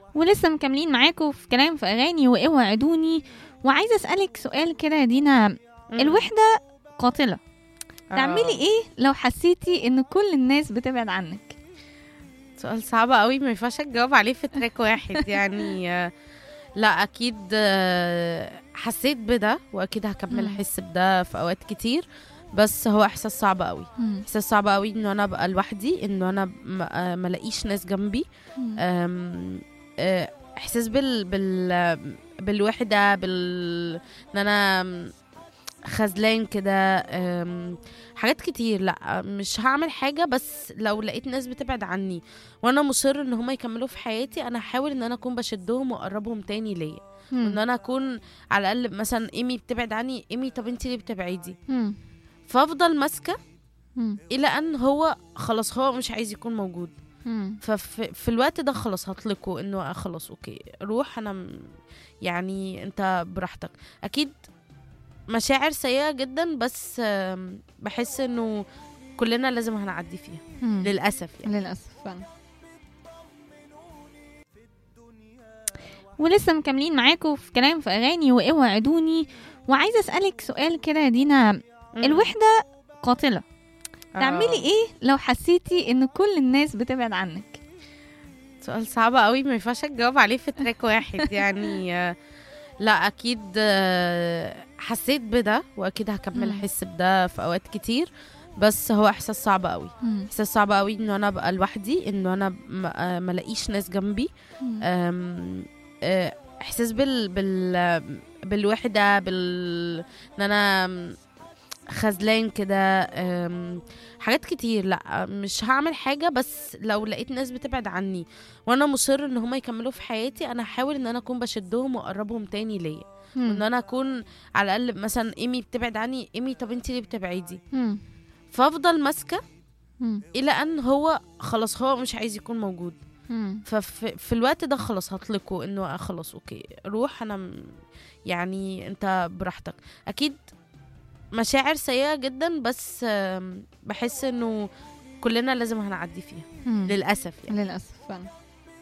ولسه مكملين معاكم في كلام في اغاني واوعدوني وعايزه اسالك سؤال كده يا دينا الوحده قاتله تعملي ايه لو حسيتي ان كل الناس بتبعد عنك سؤال صعب قوي ما ينفعش تجاوب عليه في تراك واحد يعني آه، لا اكيد آه، حسيت بده واكيد هكمل مم. احس بده في اوقات كتير بس هو احساس صعب قوي احساس صعب قوي انه انا ابقى لوحدي انه انا م- آه، ما الاقيش ناس جنبي أم، آه، احساس بال بال بالوحده بال ان انا خذلان كده أم، حاجات كتير لا مش هعمل حاجه بس لو لقيت ناس بتبعد عني وانا مصر ان هم يكملوا في حياتي انا هحاول ان انا اكون بشدهم واقربهم تاني ليا ان انا اكون على الاقل مثلا ايمي بتبعد عني ايمي طب انت ليه بتبعدي فافضل ماسكه الى ان هو خلاص هو مش عايز يكون موجود ففي في الوقت ده خلاص هطلقه انه خلاص اوكي روح انا م- يعني انت براحتك اكيد مشاعر سيئة جدا بس آم، بحس انه كلنا لازم هنعدي فيها للأسف يعني للاسف فعلا ولسه مكملين معاكم في كلام في اغاني واوعدوني وعايزه اسالك سؤال كده يا دينا الوحده قاتله تعملي ايه لو حسيتي ان كل الناس بتبعد عنك سؤال صعب قوي ما ينفعش تجاوب عليه في تراك واحد يعني آه، لا اكيد آه، حسيت بده واكيد هكمل مم. احس بده في اوقات كتير بس هو احساس صعب قوي احساس صعب قوي انه انا ابقى لوحدي انه انا م- آه، ما الاقيش ناس جنبي أم، آه، احساس بال بال بالوحده بال ان انا خذلان كده أم، حاجات كتير لا مش هعمل حاجه بس لو لقيت ناس بتبعد عني وانا مصر ان هم يكملوا في حياتي انا هحاول ان انا اكون بشدهم واقربهم تاني ليا وان انا اكون على الاقل مثلا ايمي بتبعد عني ايمي طب انت ليه بتبعدي فافضل ماسكه الى ان هو خلاص هو مش عايز يكون موجود ففي في الوقت ده خلاص هطلقه انه خلاص اوكي روح انا م- يعني انت براحتك اكيد مشاعر سيئة جدا بس آم، بحس انه كلنا لازم هنعدي فيها للأسف يعني للاسف فعلا